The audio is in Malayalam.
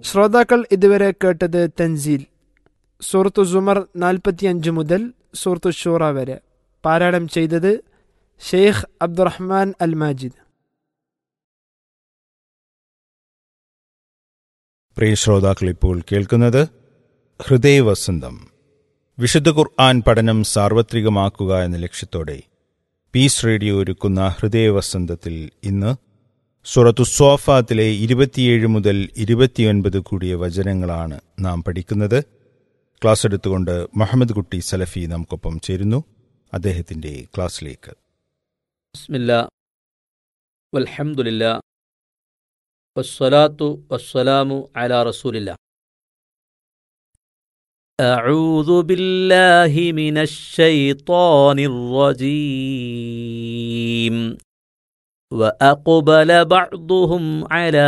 ശ്രോതാക്കൾ ഇതുവരെ കേട്ടത് തൻസീൽ സൂറത്തു സുമർ നാൽപ്പത്തിയഞ്ച് മുതൽ സൂറത്തു ഷൂറ വരെ പാരായണം ചെയ്തത് ഷെയ്ഖ് അബ്ദുറഹ്മാൻ അൽ മാജിദ് പ്രിയ ശ്രോതാക്കൾ ഇപ്പോൾ കേൾക്കുന്നത് ഹൃദയവസന്തം വിശുദ്ധ ഖുർആൻ പഠനം സാർവത്രികമാക്കുക എന്ന ലക്ഷ്യത്തോടെ പീസ് റേഡിയോ ഒരുക്കുന്ന ഹൃദയവസന്തത്തിൽ ഇന്ന് സുറത്തു സ്വാഫാത്തിലെ ഇരുപത്തിയേഴ് മുതൽ ഇരുപത്തിയൊൻപത് കൂടിയ വചനങ്ങളാണ് നാം പഠിക്കുന്നത് ക്ലാസ് എടുത്തുകൊണ്ട് മുഹമ്മദ് കുട്ടി സലഫി നമുക്കൊപ്പം ചേരുന്നു അദ്ദേഹത്തിന്റെ ക്ലാസ്സിലേക്ക് بسم الله والحمد لله والصلاة والسلام على رسول الله أعوذ بالله من الشيطان الرجيم وأقبل بعضهم على